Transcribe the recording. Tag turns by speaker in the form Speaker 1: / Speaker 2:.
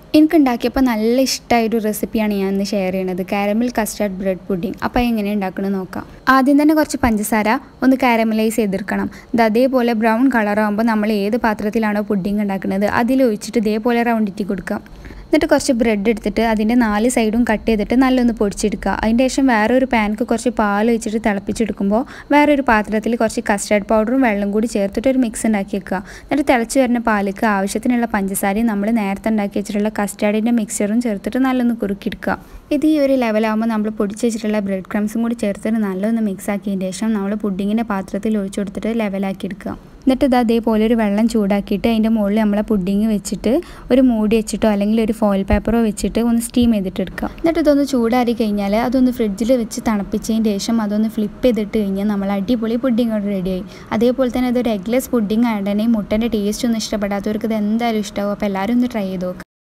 Speaker 1: എനിക്ക് ഉണ്ടാക്കിയപ്പോൾ നല്ല ഇഷ്ടമായൊരു റെസിപ്പിയാണ് ഞാൻ ഇന്ന് ഷെയർ ചെയ്യണത് കാരമൽ കസ്റ്റാർഡ് ബ്രെഡ് പുഡിംഗ് അപ്പോൾ എങ്ങനെ ഉണ്ടാക്കണമെന്ന് നോക്കാം ആദ്യം തന്നെ കുറച്ച് പഞ്ചസാര ഒന്ന് കാരമലൈസ് ചെയ്തെടുക്കണം ഇത് അതേപോലെ ബ്രൗൺ കളറാകുമ്പോൾ നമ്മൾ ഏത് പാത്രത്തിലാണോ പുഡിംഗ് ഉണ്ടാക്കുന്നത് അതിൽ ഒഴിച്ചിട്ട് ഇതേപോലെ റൗണ്ട് ഇറ്റി കൊടുക്കാം എന്നിട്ട് കുറച്ച് ബ്രെഡ് എടുത്തിട്ട് അതിൻ്റെ നാല് സൈഡും കട്ട് ചെയ്തിട്ട് നല്ലൊന്ന് പൊടിച്ചെടുക്കുക അതിൻ്റെ ശേഷം വേറൊരു പാൻക്ക് കുറച്ച് പാൽ ഒഴിച്ചിട്ട് തിളപ്പിച്ചെടുക്കുമ്പോൾ വേറൊരു പാത്രത്തിൽ കുറച്ച് കസ്റ്റാർഡ് പൗഡറും വെള്ളം കൂടി ചേർത്തിട്ട് ഒരു മിക്സ് ഉണ്ടാക്കി വെക്കുക എന്നിട്ട് തിളച്ച് വരുന്ന പാലിക്ക് ആവശ്യത്തിനുള്ള പഞ്ചസാരയും നമ്മൾ നേരത്തെ ഉണ്ടാക്കി വെച്ചിട്ടുള്ള കസ്റ്റാർഡിൻ്റെ മിക്സറും ചേർത്തിട്ട് നല്ലൊന്ന് കുറുക്കിയെടുക്കുക ഇത് ഈ ഒരു ലെവലാകുമ്പോൾ നമ്മൾ പൊടിച്ച് വെച്ചിട്ടുള്ള ബ്രെഡ് ക്രംസും കൂടി ചേർത്തിട്ട് നല്ലൊന്ന് മിക്സ് ആക്കിയതിന് ശേഷം നമ്മൾ പുഡിങ്ങിൻ്റെ പാത്രത്തിൽ ഒഴിച്ചു കൊടുത്തിട്ട് ലെവലാക്കി എടുക്കുക എന്നിട്ട് ഇത് അതേപോലെ ഒരു വെള്ളം ചൂടാക്കിയിട്ട് അതിൻ്റെ മുകളിൽ നമ്മളെ പുഡിങ് വെച്ചിട്ട് ഒരു മൂടി വെച്ചിട്ടോ അല്ലെങ്കിൽ ഒരു ഫോയിൽ പേപ്പറോ വെച്ചിട്ട് ഒന്ന് സ്റ്റീം ചെയ്തിട്ട് എടുക്കുക എന്നിട്ട് ഇതൊന്ന് ചൂടാറി കഴിഞ്ഞാൽ അതൊന്ന് ഫ്രിഡ്ജിൽ വെച്ച് തണുപ്പിച്ചതിന് ശേഷം അതൊന്ന് ഫ്ലിപ്പ് ചെയ്തിട്ട് കഴിഞ്ഞാൽ നമ്മൾ അടിപൊളി പുഡിങ് അവിടെ റെഡിയായി അതേപോലെ തന്നെ അതൊരു എഗ്ലെസ് പുഡിങ് ആയതുകൊണ്ട് തന്നെ ഈ മുട്ടൻ്റെ ടേസ്റ്റ് ഒന്നും ഇഷ്ടപ്പെടാത്തവർക്ക് ഇത് എന്തായാലും ഇഷ്ടമാവും അപ്പോൾ എല്ലാവരും ഒന്ന് ട്രൈ ചെയ്ത് നോക്കുക